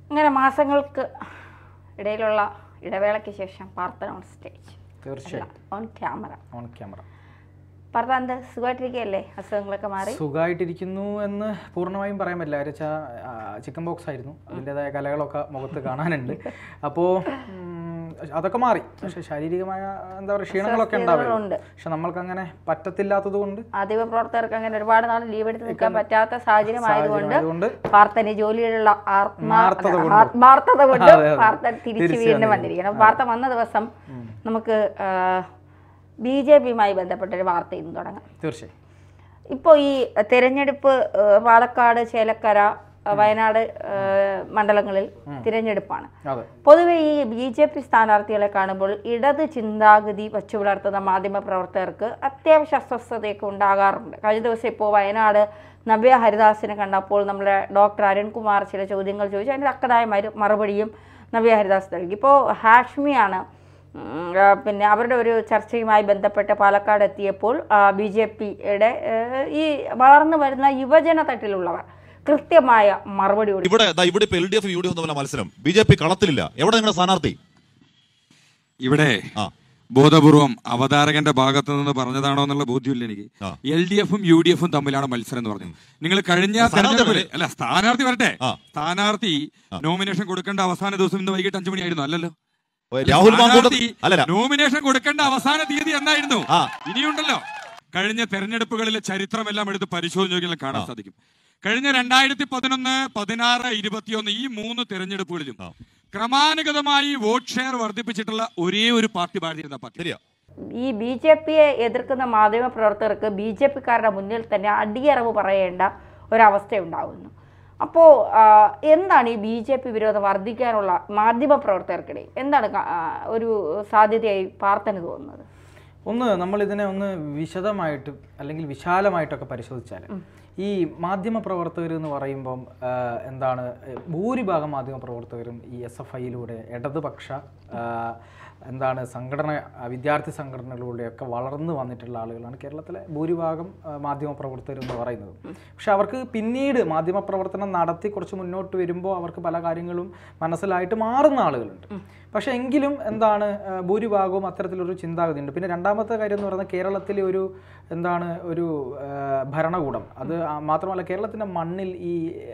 ഇങ്ങനെ മാസങ്ങൾക്ക് ഇടയിലുള്ള ഇടവേളയ്ക്ക് ശേഷം പാർത്തൻ ഓൺ സ്റ്റേജ് തീർച്ചയായും on camera on camera Partha എന്ത് സുഖമായിട്ടിരിക്കുകയല്ലേ അസുഖങ്ങളൊക്കെ മാറി സുഖമായിട്ടിരിക്കുന്നു എന്ന് പൂർണ്ണമായും പറയാൻ പറ്റില്ല കാര്യം വെച്ചാൽ ചിക്കൻ ബോക്സ് ആയിരുന്നു അതിൻ്റെതായ കലകളൊക്കെ മുഖത്ത് കാണാനുണ്ട് അപ്പോൾ അതൊക്കെ മാറി പക്ഷെ ശാരീരികമായ എന്താ പറയുക ക്ഷീണങ്ങളൊക്കെ ഉണ്ടാവില്ല ഉണ്ട്. പക്ഷെ നമ്മൾക്ക് അങ്ങനെ പറ്റത്തില്ലാത്തത് കൊണ്ട് ആദിവ പ്രവർത്തകർക്ക് അങ്ങനെ ഒരുപാട് നാൾ ലീവ് എടുത്ത് നിൽക്കാൻ പറ്റാത്ത സാഹചര്യം ആയതുകൊണ്ട് അതുകൊണ്ട് പാർത്തന് ജോലിയിലുള്ള ആത്മാ- ആർത്തത കൊണ്ടും. ആത്മാർത്ഥത കൊണ്ട് അതെ, അതെ. പാർത്തൻ തിരിച്ചു തിരിച്ച് വീണ്ടും വന്നിരിക്കണം വാർത്ത വന്ന ദിവസം നമുക്ക് ബി ജെ പിയുമായി ബന്ധപ്പെട്ടൊരു വാർത്ത ഇന്ന് തുടങ്ങാം തീർച്ചയായും ഇപ്പോൾ ഈ തിരഞ്ഞെടുപ്പ് ആ, പാലക്കാട് ചേലക്കര ആ, വയനാട് ആ, മണ്ഡലങ്ങളിൽ തിരഞ്ഞെടുപ്പാണ് അതെ പൊതുവെ ഈ ബി ജെ പി സ്ഥാനാർത്ഥികളെ കാണുമ്പോൾ ഇടത് ചിന്താഗതി വച്ചു പുലർത്തുന്ന മാധ്യമ പ്രവർത്തകർക്ക് അത്യാവശ്യ അസ്വസ്ഥതയൊക്കെ ഉണ്ടാകാറുണ്ട് കഴിഞ്ഞ ദിവസം ഇപ്പോൾ വയനാട് നവ്യ ഹരിദാസിനെ കണ്ടപ്പോൾ നമ്മുടെ ഡോക്ടർ അരുൺകുമാർ ചില ചോദ്യങ്ങൾ ചോദിച്ചു അതിന് തക്കതായ മരു മറുപടിയും നവ്യ ഹരിദാസ് നൽകി ഇപ്പോൾ ഹാഷ്മിയാണ് ഉം, ആ, പിന്നെ അവരുടെ ഒരു ചർച്ചയുമായി ബന്ധപ്പെട്ട് പാലക്കാട് എത്തിയപ്പോൾ ബി ജെ പിയുടെ ഈ വളർന്നു വരുന്ന യുവജന തട്ടിലുള്ളവർ കൃത്യമായ മറുപടി കൊടുത്തു ഇവിടെ ദാ ഇവിടെ ഇപ്പൊ L D F U D F തമ്മിലുള്ള മത്സരം ബി ജെ പി കളത്തിലില്ല എവിടെ നിങ്ങളുടെ സ്ഥാനാർത്ഥി ഇവിടെ ആ ബോധപൂർവം അവതാരകന്റെ ഭാഗത്ത് നിന്ന് പറഞ്ഞതാണോ എന്നുള്ള ബോധ്യമില്ല എനിക്ക് ആ. എൽ ഡി എഫും യു ഡി എഫും തമ്മിലാണ് മത്സരം എന്ന് പറഞ്ഞു നിങ്ങൾ കഴിഞ്ഞ സ്ഥാനാർത്ഥി തെരഞ്ഞെടുപ്പിൽ വരട്ടെ. അല്ല സ്ഥാനാർത്ഥി വരട്ടെ ആ. സ്ഥാനാർത്ഥി നോമിനേഷൻ കൊടുക്കേണ്ട അവസാന ദിവസം ഇന്ന് വൈകിട്ട് അഞ്ചു മണിയായിരുന്നു അല്ലല്ലോ രാഹുൽ മാങ്കൂട്ടം സ്ഥാനാർത്ഥി അല്ലല്ല നോമിനേഷൻ കൊടുക്കേണ്ട അവസാന തീയതി എന്നായിരുന്നു ആ. ഇനിയുണ്ടല്ലോ കഴിഞ്ഞ തെരഞ്ഞെടുപ്പുകളിലെ ചരിത്രമെല്ലാം എടുത്ത് പരിശോധന നോക്കിയാൽ കാണാൻ സാധിക്കും കഴിഞ്ഞ രണ്ടായിരത്തി പതിനൊന്ന് പതിനാറ് ഇരുപത്തിയൊന്ന് ഈ മൂന്ന് തെരഞ്ഞെടുപ്പുകളിലും ആ. ക്രമാനുഗതമായി വോട്ട് ഷെയർ വർദ്ധിപ്പിച്ചിട്ടുള്ള ഒരേ ഒരു പാർട്ടി ഭാരതീയ ജനതാ പാർട്ടി ശരിയാ ഈ ബി ജെ പിയെ എതിർക്കുന്ന മാധ്യമ പ്രവർത്തകർക്ക് ബി ജെ പിക്കാരുടെ മുന്നിൽ തന്നെ അടിയറവ് പറയേണ്ട ഒരവസ്ഥയുണ്ടാകുന്നു അപ്പോൾ എന്താണ് ഈ ബി ജെ പി വിരോധം വർദ്ധിക്കാനുള്ള മാധ്യമ പ്രവർത്തകർക്കിടയിൽ എന്താണ് ക- ആ, ഒരു സാധ്യതയായി പാർത്തന് തോന്നുന്നത് ഒന്ന് നമ്മൾ ഇതിനെ ഒന്ന് വിശദമായിട്ട് അല്ലെങ്കിൽ വിശാലമായിട്ടൊക്കെ പരിശോധിച്ചാൽ ഈ മാധ്യമ പ്രവർത്തകർ എന്ന് പറയുമ്പം ആ, എന്താണ് ഏഹ്, ഭൂരിഭാഗം മാധ്യമ പ്രവർത്തകരും ഈ എസ് എഫ് ഐയിലൂടെ ഇടതുപക്ഷ ആ, എന്താണ് സംഘടന ആ, വിദ്യാർത്ഥി സംഘടനകളിലൂടെയൊക്കെ വളർന്നു വന്നിട്ടുള്ള ആളുകളാണ് കേരളത്തിലെ ഭൂരിഭാഗം ആ, മാധ്യമ പ്രവർത്തകർ എന്ന് പറയുന്നത് പക്ഷെ അവർക്ക് പിന്നീട് മാധ്യമ പ്രവർത്തനം നടത്തി കുറച്ച് മുന്നോട്ട് വരുമ്പോൾ അവർക്ക് പല കാര്യങ്ങളും മനസ്സിലായിട്ട് മാറുന്ന ആളുകളുണ്ട് പക്ഷെ എങ്കിലും എന്താണ് ആ, ഭൂരിഭാഗവും അത്തരത്തിലൊരു ചിന്താഗതി ഉണ്ട് പിന്നെ രണ്ടാമത്തെ കാര്യം എന്ന് പറയുന്നത് കേരളത്തിലെ ഒരു എന്താണ് ഒരു ആ, ഭരണകൂടം അത് ആ, മാത്രമല്ല കേരളത്തിൻ്റെ മണ്ണിൽ ഈ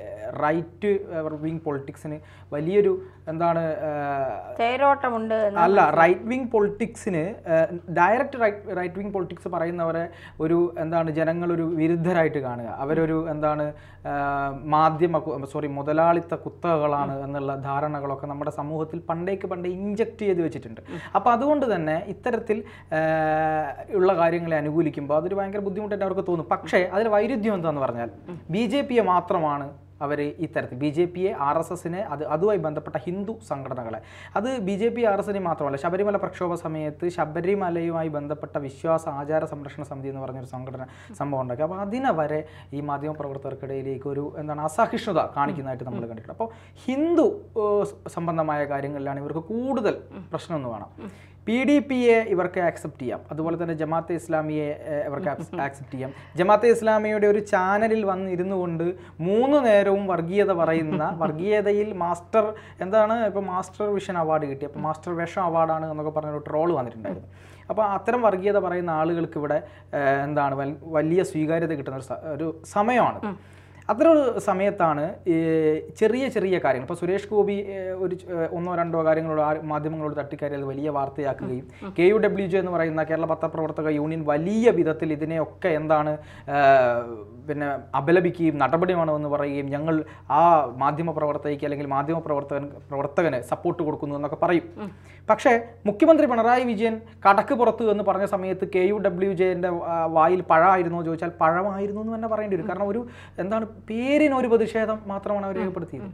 റൈറ്റ് വിങ് പൊളിറ്റിക്സിന് വലിയൊരു എന്താണ് ആ, തേരോട്ടമുണ്ട് എന്ന് അല്ല റൈറ്റ് വിങ് പൊളിറ്റിക്സിന് direct right right wing politics പറയുന്നവരെ ഒരു എന്താണ് ജനങ്ങൾ ഒരു വിരുദ്ധരായിട്ട് കാണുക അവരൊരു എന്താണ് ആ, മാധ്യമ സോറി മുതലാളിത്ത കുത്തകകളാണ് എന്നുള്ള ധാരണകളൊക്കെ നമ്മുടെ സമൂഹത്തിൽ പണ്ടേക്ക് പണ്ടേ ഇഞ്ചക്ട് ചെയ്ത് വെച്ചിട്ടുണ്ട് അപ്പോൾ അതുകൊണ്ട് തന്നെ ഇത്തരത്തിൽ ആ, ഉള്ള കാര്യങ്ങളെ അനുകൂലിക്കുമ്പോൾ അതൊരു ഭയങ്കര ബുദ്ധിമുട്ടായിട്ട് അവർക്ക് തോന്നും പക്ഷേ അതിൽ വൈരുദ്ധ്യം എന്താന്ന് പറഞ്ഞാൽ ബി ജെ പിയെ മാത്രമാണ് അവർ ഇത്തരത്തിൽ ബി ജെ പിയെ ആർ എസ് എസിനെ അത് അതുമായി ബന്ധപ്പെട്ട ഹിന്ദു സംഘടനകളെ അത് ബി ജെ പി ആർ എസിനെ മാത്രമല്ല ശബരിമല പ്രക്ഷോഭ സമയത്ത് ശബരിമലയുമായി ബന്ധപ്പെട്ട വിശ്വാസ ആചാര സംരക്ഷണ സമിതി എന്ന് പറഞ്ഞൊരു സംഘടന സംഭവം ഉണ്ടാക്കി അപ്പോൾ അതിനെ വരെ ഈ മാധ്യമ പ്രവർത്തകർക്കിടയിലേക്ക് ഒരു എന്താണ് അസഹിഷ്ണുത കാണിക്കുന്നതായിട്ട് നമ്മൾ കണ്ടിട്ടുണ്ട് അപ്പോൾ ഹിന്ദു ഏഹ്, സംബന്ധമായ കാര്യങ്ങളിലാണ് ഇവർക്ക് കൂടുതൽ പ്രശ്നം എന്ന് വേണം പി ഡി പിയെ ഇവർക്ക് ആക്സെപ്റ്റ് ചെയ്യാം അതുപോലെ തന്നെ ജമാഅത്തെ ഇസ്ലാമിയെ ഏഹ്, ഇവർക്ക് ആക്സെപ്റ്റ് ചെയ്യാം ജമാഅത്തെ ഇസ്ലാമിയുടെ ഒരു ചാനലിൽ വന്ന് ഇരുന്നു കൊണ്ട് മൂന്ന് നേരവും വർഗീയത പറയുന്ന വർഗീയതയിൽ മാസ്റ്റർ എന്താണ് ഇപ്പോൾ മാസ്റ്റർ വിഷൻ അവാർഡ് കിട്ടി അപ്പോൾ മാസ്റ്റർ വിഷം അവാർഡാണ് എന്നൊക്കെ പറഞ്ഞൊരു ട്രോൾ വന്നിട്ടുണ്ടായിരുന്നു അപ്പോൾ അത്തരം വർഗീയത പറയുന്ന ആളുകൾക്ക് ഇവിടെ ഏഹ്, എന്താണ് വൽ- വലിയ സ്വീകാര്യത കിട്ടുന്ന ഒരു സ- ഒരു സമയമാണ് അത്ര ഒരു സമയത്താണ് ഈ ചെറിയ ചെറിയ കാര്യങ്ങൾ ഇപ്പോൾ സുരേഷ് ഗോപി ഏഹ്, ഒരു ച- ഏഹ്, ഒന്നോ രണ്ടോ കാര്യങ്ങളോട് ആ മാധ്യമങ്ങളോട് തട്ടിക്കയറി അത് വലിയ വാർത്തയാക്കുകയും കെ യു ഡബ്ല്യു ജെ എന്ന് പറയുന്ന കേരള പത്രപ്രവർത്തക യൂണിയൻ വലിയ വിധത്തിൽ ഇതിനെയൊക്കെ എന്താണ് ഏഹ്, പിന്നെ അപലപിക്കുകയും നടപടി വേണമെന്ന് പറയുകയും ഞങ്ങൾ ആ മാധ്യമ പ്രവർത്തകയ്ക്ക് അല്ലെങ്കിൽ മാധ്യമ പ്രവർത്തകൻ പ്രവർത്തകന് സപ്പോർട്ട് കൊടുക്കുന്നു എന്നൊക്കെ പറയും പക്ഷേ മുഖ്യമന്ത്രി പിണറായി വിജയൻ കടക്ക് പുറത്ത് എന്ന് പറഞ്ഞ സമയത്ത് കെ യു ഡബ്ല്യു ജെൻ്റെ വായിൽ പഴമായിരുന്നോ എന്ന് ചോദിച്ചാൽ പഴമായിരുന്നു എന്ന് തന്നെ പറയേണ്ടി വരും കാരണം ഒരു എന്താണ് പേരിന് ഒരു പ്രതിഷേധം മാത്രമാണ് അവർ രേഖപ്പെടുത്തിയത്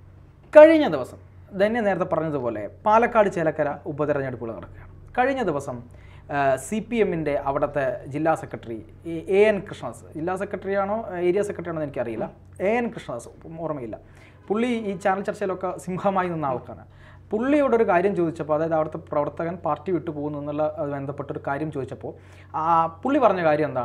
കഴിഞ്ഞ ദിവസം തന്നെ നേരത്തെ പറഞ്ഞതുപോലെ പാലക്കാട് ചേലക്കര ഉപതെരഞ്ഞെടുപ്പുകൾ നടക്കുകയാണ് കഴിഞ്ഞ ദിവസം സി പി എമ്മിൻ്റെ അവിടുത്തെ ജില്ലാ സെക്രട്ടറി എ എൻ കൃഷ്ണദാസ് ജില്ലാ സെക്രട്ടറി ആണോ ഏരിയ സെക്രട്ടറി ആണോ എന്ന് എനിക്കറിയില്ല എ എൻ കൃഷ്ണദാസ് ഓർമ്മയില്ല പുള്ളി ഈ ചാനൽ ചർച്ചയിലൊക്കെ സിംഹമായി നിന്ന ആൾക്കാണ് പുള്ളിയോട് ഒരു കാര്യം ചോദിച്ചപ്പോൾ അതായത് അവിടുത്തെ പ്രവർത്തകൻ പാർട്ടി വിട്ടു പോകുന്നു എന്നുള്ള അത് ബന്ധപ്പെട്ട ഒരു കാര്യം ചോദിച്ചപ്പോൾ ആ പുള്ളി പറഞ്ഞ കാര്യം എന്താണ്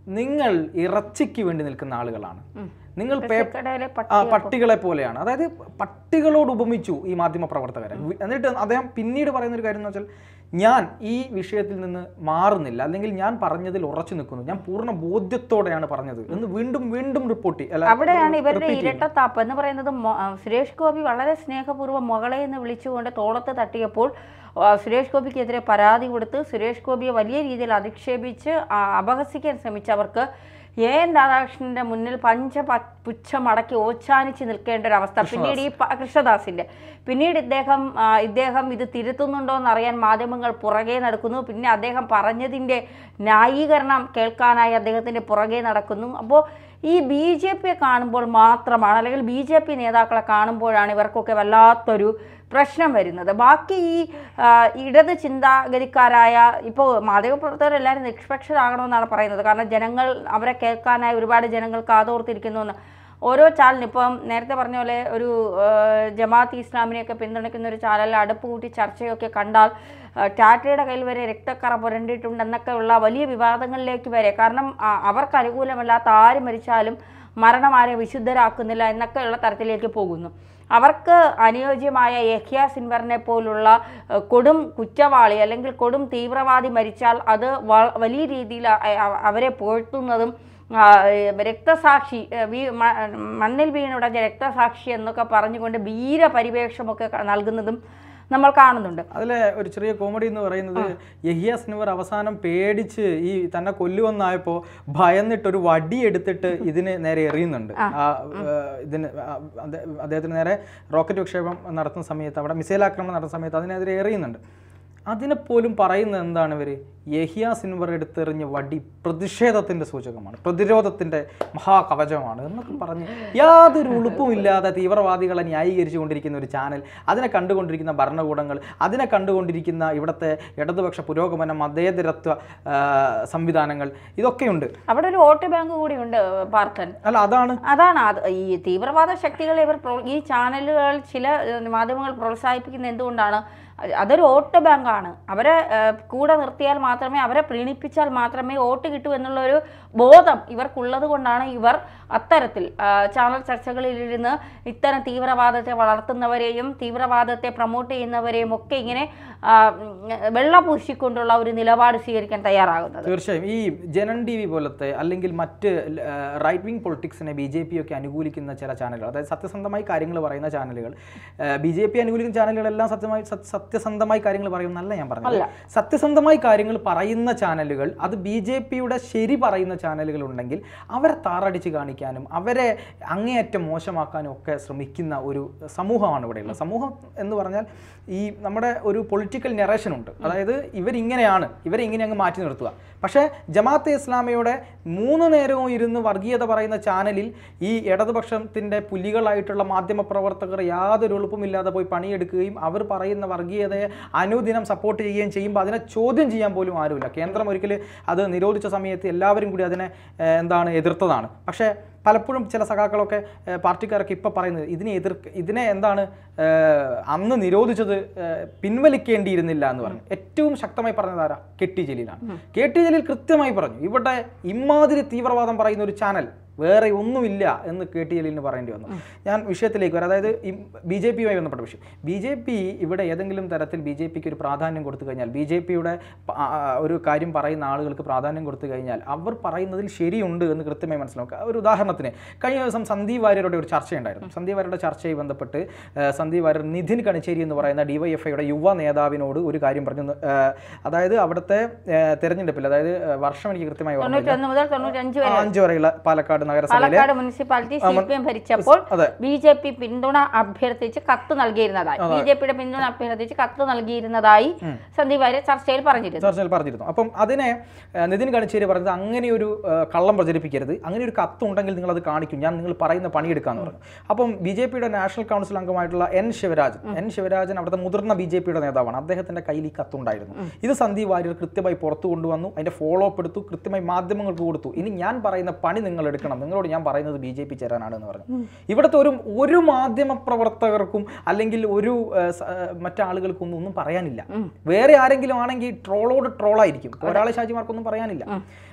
നിങ്ങൾ ഇറച്ചിക്ക് വേണ്ടി നിൽക്കുന്ന ആളുകളാണ് നിങ്ങൾ പേ- കടയിലെ ആ പട്ടികളെ പോലെയാണ് അതായത് പട്ടികളോട് ഉപമിച്ചു ഈ മാധ്യമ പ്രവർത്തകരെ വി- എന്നിട്ട് അദ്ദേഹം പിന്നീട് പറയുന്ന ഒരു കാര്യം എന്ന് വെച്ചാൽ ഞാൻ ഈ വിഷയത്തിൽ നിന്ന് മാറുന്നില്ല അല്ലെങ്കിൽ ഞാൻ പറഞ്ഞതിൽ ഉറച്ചു നിൽക്കുന്നു ഞാൻ പൂർണ്ണ ബോധ്യത്തോടെയാണ് പറഞ്ഞത് എന്ന് വീണ്ടും വീണ്ടും റിപ്പോർട്ട് അവിടെയാണ് ഇവരുടെ ഇരട്ടത്താപ്പ് എന്ന് പറയുന്നത് മൊ- ആ, സുരേഷ് ഗോപി വളരെ സ്നേഹപൂർവ്വം മകളെ എന്ന് വിളിച്ചുകൊണ്ട് തോളത്ത് തട്ടിയപ്പോൾ ആ, സുരേഷ് ഗോപിക്കെതിരെ പരാതി കൊടുത്ത് സുരേഷ് ഗോപിയെ വലിയ രീതിയിൽ അധിക്ഷേപിച്ച് ആ, അപഹസിക്കാൻ ശ്രമിച്ചവർക്ക് എ എൻ രാധാകൃഷ്ണന്റെ മുന്നിൽ പഞ്ച പ- പുച്ഛം അടക്കി ഓച്ചാനിച്ച് നിൽക്കേണ്ട ഒരു അവസ്ഥ പിന്നീട് ഈ പ- കൃഷ്ണദാസിന്റെ പിന്നീട് ഇദ്ദേഹം ആ, ഇദ്ദേഹം ഇത് തിരുത്തുന്നുണ്ടോ എന്ന് അറിയാൻ മാധ്യമങ്ങൾ പുറകെ നടക്കുന്നു പിന്നെ അദ്ദേഹം പറഞ്ഞതിന്റെ ന്യായീകരണം കേൾക്കാനായി അദ്ദേഹത്തിന്റെ പുറകെ നടക്കുന്നു അപ്പോൾ ഈ ബി ജെ പിയെ കാണുമ്പോൾ മാത്രമാണ് അല്ലെങ്കിൽ ബി ജെ പി നേതാക്കളെ കാണുമ്പോഴാണ് ഇവർക്കൊക്കെ വല്ലാത്തൊരു പ്രശ്നം വരുന്നത് ബാക്കി ഈ ആ, ഇടത് ചിന്താഗതിക്കാരായ ഇപ്പോൾ മാധ്യമപ്രവർത്തകരെല്ലാവരും നിഷ്പക്ഷരാകണമെന്നാണ് പറയുന്നത് കാരണം ജനങ്ങൾ അവരെ കേൾക്കാനായി ഒരുപാട് ജനങ്ങൾ കാതോർത്തിരിക്കുന്നു എന്ന് ഓരോ ചാനലിന് ഇപ്പം നേരത്തെ പറഞ്ഞ പോലെ ഒരു ആ, ജമാഅത്ത് ഇസ്ലാമിനെയൊക്കെ പിന്തുണയ്ക്കുന്ന ഒരു ചാനലിൽ അടുപ്പ് കൂട്ടി ചർച്ചയൊക്കെ കണ്ടാൽ ആ, ടാറ്റയുടെ കയ്യിൽ വരെ രക്തക്കറ പുരണ്ടിട്ടുണ്ട് ഉള്ള വലിയ വിവാദങ്ങളിലേക്ക് വരെ കാരണം ആ, അവർക്ക് അനുകൂലമല്ലാത്ത ആര് മരിച്ചാലും മരണം ആരെ വിശുദ്ധരാക്കുന്നില്ല എന്നൊക്കെയുള്ള തരത്തിലേക്ക് പോകുന്നു അവർക്ക് അനുയോജ്യമായ യഹ്യ സിൻവറിനെ പോലുള്ള ഏഹ്, കൊടും കുറ്റവാളി അല്ലെങ്കിൽ കൊടും തീവ്രവാദി മരിച്ചാൽ അത് വ- വലിയ രീതിയിൽ അ- അ- അവരെ പുകഴ്ത്തുന്നതും ആ, ഏഹ്, രക്തസാക്ഷി ഏഹ്, വീ- മ- മണ്ണിൽ വീണുടഞ്ഞ രക്തസാക്ഷി എന്നൊക്കെ പറഞ്ഞുകൊണ്ട് വീരപരിവേഷമൊക്കെ ക- നൽകുന്നതും നമ്മൾ കാണുന്നുണ്ട് അതിലെ ഒരു ചെറിയ കോമഡി എന്ന് പറയുന്നത് യഹിയ സിൻവർ അവസാനം പേടിച്ച് ഈ തന്നെ കൊല്ലുവന്നായപ്പോ ഭയന്നിട്ട് ഒരു വടി എടുത്തിട്ട് ഇതിന് നേരെ എറിയുന്നുണ്ട് ആ, ഏഹ്, ഇതിന് ആ, അദ്ദേ- അദ്ദേഹത്തിന് നേരെ റോക്കറ്റ് വിക്ഷേപം നടത്തുന്ന സമയത്ത് അവിടെ മിസൈൽ ആക്രമണം നടത്തുന്ന സമയത്ത് അതിനെതിരെ എറിയുന്നുണ്ട് അതിനെപ്പോലും പറയുന്നത് എന്താണ് ഇവര് യഹിയ സിൻവർ എടുത്തെറിഞ്ഞ വടി പ്രതിഷേധത്തിന്റെ സൂചകമാണ് പ്രതിരോധത്തിന്റെ മഹാകവചമാണ് എന്നൊക്കെ പറഞ്ഞ് യാതൊരു ഉളുപ്പുമില്ലാതെ തീവ്രവാദികളെ ന്യായീകരിച്ചു കൊണ്ടിരിക്കുന്ന ഒരു ചാനൽ അതിനെ കണ്ടുകൊണ്ടിരിക്കുന്ന ഭരണകൂടങ്ങൾ അതിനെ കണ്ടുകൊണ്ടിരിക്കുന്ന ഇവിടുത്തെ ഇടതുപക്ഷ പുരോഗമനം മതേതരത്വ ആ, സംവിധാനങ്ങൾ ഇതൊക്കെയുണ്ട് അവിടെ ഒരു വോട്ട് ബാങ്ക് കൂടിയുണ്ട് പാർത്ഥൻ അല്ല അതാണ് അതാണ് അത് ഈ തീവ്രവാദ ശക്തികളെ ഇവർ പ്രോ- ഈ ചാനലുകൾ ചില ഏഹ്, മാധ്യമങ്ങൾ പ്രോത്സാഹിപ്പിക്കുന്നത് എന്തുകൊണ്ടാണ് അത് അതൊരു വോട്ട് ബാങ്കാണ് അവരെ ഏഹ്, കൂടെ നിർത്തിയാൽ മാത്രമേ അവരെ പ്രീണിപ്പിച്ചാൽ മാത്രമേ വോട്ട് കിട്ടൂ എന്നുള്ള ഒരു ബോധം ഇവർക്കുള്ളത് കൊണ്ടാണ് ഇവർ അത്തരത്തിൽ ആ, ചാനൽ ചർച്ചകളിലിരുന്ന് ഇത്തരം തീവ്രവാദത്തെ വളർത്തുന്നവരെയും തീവ്രവാദത്തെ പ്രൊമോട്ട് ചെയ്യുന്നവരെയും ഒക്കെ ഇങ്ങനെ ആ, ഉം, വെള്ള പൂശിക്കൊണ്ടുള്ള ഒരു നിലപാട് സ്വീകരിക്കാൻ തയ്യാറാകുന്നത് തീർച്ചയായും ഈ ജനൻ ടി വി പോലത്തെ അല്ലെങ്കിൽ മറ്റ് റൈറ്റ് വിങ് പൊളിറ്റിക്സിനെ ബി ജെ പി ഒക്കെ അനുകൂലിക്കുന്ന ചില ചാനലുകൾ അതായത് സത്യസന്ധമായി കാര്യങ്ങൾ പറയുന്ന ചാനലുകൾ ബി ജെ പി അനുകൂലിക്കുന്ന ചാനലുകളെല്ലാം സത്യമായി സത്യ- സത്യസന്ധമായി കാര്യങ്ങൾ പറയുന്നല്ല ഞാൻ പറഞ്ഞത് സത്യസന്ധമായി കാര്യങ്ങൾ പറയുന്ന ചാനലുകൾ അത് ബി ജെ പിയുടെ ശരി പറയുന്ന ചാനലുകൾ ഉണ്ടെങ്കിൽ അവരെ താറടിച്ച് കാണിക്കാനും അവരെ അങ്ങേയറ്റം മോശമാക്കാനും ഒക്കെ ശ്രമിക്കുന്ന ഒരു സമൂഹമാണ് ഇവിടെയുള്ളത് സമൂഹം എന്ന് പറഞ്ഞാൽ ഈ നമ്മുടെ ഒരു പൊളിറ്റിക്കൽ നെറേഷൻ ഉണ്ട് അതായത് ഇവരിങ്ങനെയാണ് ഇവരെ ഇങ്ങനെ അങ്ങ് മാറ്റി നിർത്തുക പക്ഷേ ജമാഅത്തെ ഇസ്ലാമിയുടെ മൂന്ന് നേരവും ഇരുന്ന് വർഗീയത പറയുന്ന ചാനലിൽ ഈ ഇടതുപക്ഷത്തിൻ്റെ പുലികളായിട്ടുള്ള മാധ്യമ പ്രവർത്തകർ യാതൊരു എളുപ്പമില്ലാതെ പോയി പണിയെടുക്കുകയും അവർ പറയുന്ന വർഗീയതയെ അനുദിനം സപ്പോർട്ട് ചെയ്യുകയും ചെയ്യുമ്പോൾ അതിനെ ചോദ്യം ചെയ്യാൻ പോലും ആരുമില്ല കേന്ദ്രം ഒരിക്കൽ അത് നിരോധിച്ച സമയത്ത് എല്ലാവരും കൂടി അതിനെ ഏഹ്, എന്താണ് എതിർത്തതാണ് പക്ഷേ പലപ്പോഴും ചില സഖാക്കളൊക്കെ ഏഹ്, പാർട്ടിക്കാരൊക്കെ ഇപ്പോൾ പറയുന്നത് ഇതിനെ എതിർ ഇതിനെ എന്താണ് ഏഹ്, അന്ന് നിരോധിച്ചത് ഏഹ്, പിൻവലിക്കേണ്ടിയിരുന്നില്ല എന്ന് പറഞ്ഞു ഏറ്റവും ശക്തമായി പറഞ്ഞത് ആരാ കെ ടി ജലീലാണ് കെ ടി ജലീൽ കൃത്യമായി പറഞ്ഞു ഇവിടെ ഇമാതിരി തീവ്രവാദം പറയുന്ന ഒരു ചാനൽ വേറെ ഒന്നുമില്ല എന്ന് കെ ടി ജലീലിന് പറയേണ്ടി വന്നു ഞാൻ വിഷയത്തിലേക്ക് വരാം അതായത് ഈ ബി ജെ പിയുമായി ബന്ധപ്പെട്ട വിഷയം ബി ജെ പി ഇവിടെ ഏതെങ്കിലും തരത്തിൽ ബി ജെ പിക്ക് ഒരു പ്രാധാന്യം കൊടുത്തു കഴിഞ്ഞാൽ ബി ജെ പിയുടെ ഒരു കാര്യം പറയുന്ന ആളുകൾക്ക് പ്രാധാന്യം കൊടുത്തു കഴിഞ്ഞാൽ അവർ പറയുന്നതിൽ ശരിയുണ്ട് എന്ന് കൃത്യമായി മനസ്സിലാക്കുക ഒരു ഉദാഹരണത്തിന് കഴിഞ്ഞ ദിവസം സന്ദീപ് വാര്യരുടെ ഒരു ചർച്ചയുണ്ടായിരുന്നു സന്ദീപ് വാര്യരുടെ ചർച്ചയുമായി ബന്ധപ്പെട്ട് ആ, സന്ദീപ് വാര്യർ നിധിൻ കണിച്ചേരി എന്ന് പറയുന്ന ഡിവൈഎഫ്ഐയുടെ യുവ നേതാവിനോട് ഒരു കാര്യം പറഞ്ഞു ആ, അതായത് അവിടുത്തെ ആ, തെരഞ്ഞെടുപ്പിൽ അതായത് ആ, വർഷം എനിക്ക് കൃത്യമായി ഓർമ്മയില്ല തൊണ്ണൂറ്റൊന്ന് മുതൽ തൊണ്ണൂറ്റഞ്ച് ആ, വരെ അഞ്ച് വരെയുള്ള പാലക്കാട് നഗരസഭയിലെ Palakkad municipality C P M ഭരിച്ചപ്പോൾ അതെ. ബി ജെ പി പിന്തുണ അഭ്യർത്ഥിച്ച് കത്ത് നൽകിയിരുന്നതായി ബി ജെ പിയുടെ പിന്തുണ അഭ്യർത്ഥിച്ച് കത്ത് നൽകിയിരുന്നതായി സന്ദീപ് വാര്യർ ചർച്ചയിൽ പറഞ്ഞിരുന്നു ചർച്ചയിൽ പറഞ്ഞിരുന്നു അപ്പം അതിനെ ആ, നിതിൻ കണിച്ചേരി പറഞ്ഞത് അങ്ങനെ ഒരു ആ, കള്ളം പ്രചരിപ്പിക്കരുത് അങ്ങനെ ഒരു കത്ത് ഉണ്ടെങ്കിൽ നിങ്ങൾ അത് കാണിക്കും ഞാൻ നിങ്ങൾ പറയുന്ന പണിയെടുക്കാന്ന് പറഞ്ഞു അപ്പം ബി ജെ പിയുടെ നാഷണൽ കൗൺസിൽ അംഗമായിട്ടുള്ള എൻ ശിവരാജൻ എൻ ശിവരാജൻ അവിടുത്തെ മുതിർന്ന ബി ജെ പിയുടെ നേതാവാണ് അദ്ദേഹത്തിന്റെ കയ്യിൽ ഈ കത്തുണ്ടായിരുന്നു ഇത് സന്ദീപ് വാര്യർ കൃത്യമായി പുറത്തു കൊണ്ടുവന്നു അതിന്റെ ഫോളോ അപ്പ് എടുത്തു കൃത്യമായി മാധ്യമങ്ങൾക്ക് കൊടുത്തു ഇനി ഞാൻ പറയുന്ന പണി നിങ്ങൾ എടുക്കണം നിങ്ങളോട് ഞാൻ പറയുന്നത് ബി ജെ പി ചേരാനാണ് എന്ന് പറഞ്ഞു ഇവിടുത്തെ ഒരു ഒരു മാധ്യമ പ്രവർത്തകർക്കും അല്ലെങ്കിൽ ഒരു ആ, സ- ആ, മറ്റാളുകൾക്കൊന്നും ഒന്നും പറയാനില്ല വേറെ ആരെങ്കിലും ആണെങ്കിൽ ട്രോളോട് ട്രോളായിരിക്കും ഒരാളെ ഷാജിമാർക്കൊന്നും പറയാനില്ല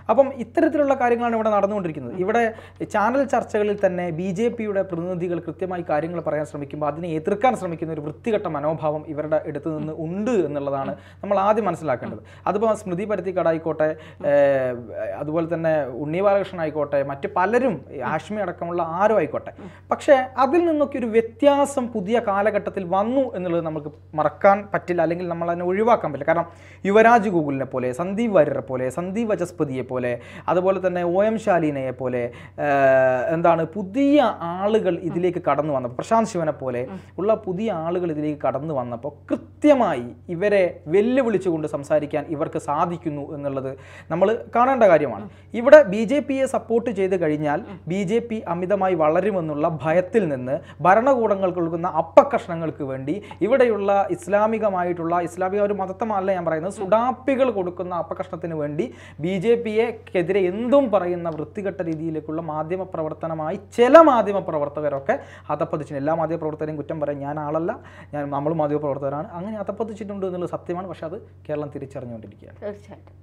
അപ്പം ഇത്തരത്തിലുള്ള കാര്യങ്ങളാണ് ഇവിടെ നടന്നുകൊണ്ടിരിക്കുന്നത് ഇവിടെ ചാനൽ ചർച്ചകളിൽ തന്നെ ബി ജെ പിയുടെ പ്രതിനിധികൾ കൃത്യമായി കാര്യങ്ങൾ പറയാൻ ശ്രമിക്കുമ്പോൾ അതിനെ എതിർക്കാൻ ശ്രമിക്കുന്ന ഒരു വൃത്തികെട്ട മനോഭാവം ഇവരുടെ അടുത്ത് നിന്ന് ഉണ്ട് എന്നുള്ളതാണ് നമ്മൾ ആദ്യം മനസ്സിലാക്കേണ്ടത് അതിപ്പോൾ സ്മൃതി പരുത്തിക്കടായിക്കോട്ടെ ഏഹ്, അതുപോലെ തന്നെ ഉണ്ണി ബാലകൃഷ്ണൻ ആയിക്കോട്ടെ മറ്റ് പലരും ആഷ്മി അടക്കമുള്ള ആരും ആയിക്കോട്ടെ പക്ഷേ അതിൽ നിന്നൊക്കെ ഒരു വ്യത്യാസം പുതിയ കാലഘട്ടത്തിൽ വന്നു എന്നുള്ളത് നമുക്ക് മറക്കാൻ പറ്റില്ല അല്ലെങ്കിൽ നമ്മൾ അതിനെ ഒഴിവാക്കാൻ പറ്റില്ല കാരണം യുവരാജ് ഗൂഗിളിനെ പോലെ സന്ദീപ് വാര്യരെ പോലെ സന്ദീപ് വചസ്പതിയെ പോലെ അതുപോലെ തന്നെ ഒ എം ശാലീനയെ പോലെ ഏഹ്, എന്താണ് പുതിയ ആളുകൾ ഇതിലേക്ക് കടന്നു വന്നപ്പോൾ പ്രശാന്ത് ശിവനെ പോലെ ഉള്ള പുതിയ ആളുകൾ ഇതിലേക്ക് കടന്നു വന്നപ്പോൾ കൃത്യമായി ഇവരെ വെല്ലുവിളിച്ചുകൊണ്ട് സംസാരിക്കാൻ ഇവർക്ക് സാധിക്കുന്നു എന്നുള്ളത് നമ്മൾ കാണേണ്ട കാര്യമാണ് ഇവിടെ ബി ജെ പിയെ സപ്പോർട്ട് ചെയ്ത് കഴിഞ്ഞാൽ ബി ജെ പി അമിതമായി വളരുമെന്നുള്ള ഭയത്തിൽ നിന്ന് ഭരണകൂടങ്ങൾ കൊടുക്കുന്ന അപ്പക്കഷ്ണങ്ങൾക്ക് വേണ്ടി ഇവിടെയുള്ള ഇസ്ലാമികമായിട്ടുള്ള ഇസ്ലാമിക ഒരു മതത്തമല്ല ഞാൻ പറയുന്നത് സുഡാപ്പികൾ കൊടുക്കുന്ന അപ്പക്കഷ്ണത്തിന് വേണ്ടി ബി ജെ പിയെക്കെതിരെ എന്തും പറയുന്ന വൃത്തികെട്ട രീതിയിലേക്കുള്ള മാധ്യമ പ്രവർത്തനമായി ചില മാധ്യമ പ്രവർത്തകരൊക്കെ അതപ്പതിച്ചു എല്ലാ മാധ്യമ പ്രവർത്തകരെയും കുറ്റം പറയാൻ ഞാൻ ആളല്ല ഞാൻ നമ്മൾ മാധ്യമ പ്രവർത്തകരാണ് അങ്ങനെ അതപ്പതിച്ചിട്ടുണ്ട് എന്നുള്ളത് സത്യമാണ് പക്ഷെ അത് കേരളം തിരിച്ചറിഞ്ഞുകൊണ്ടിരിക്കുകയാണ് തീർച്ചയായിട്ടും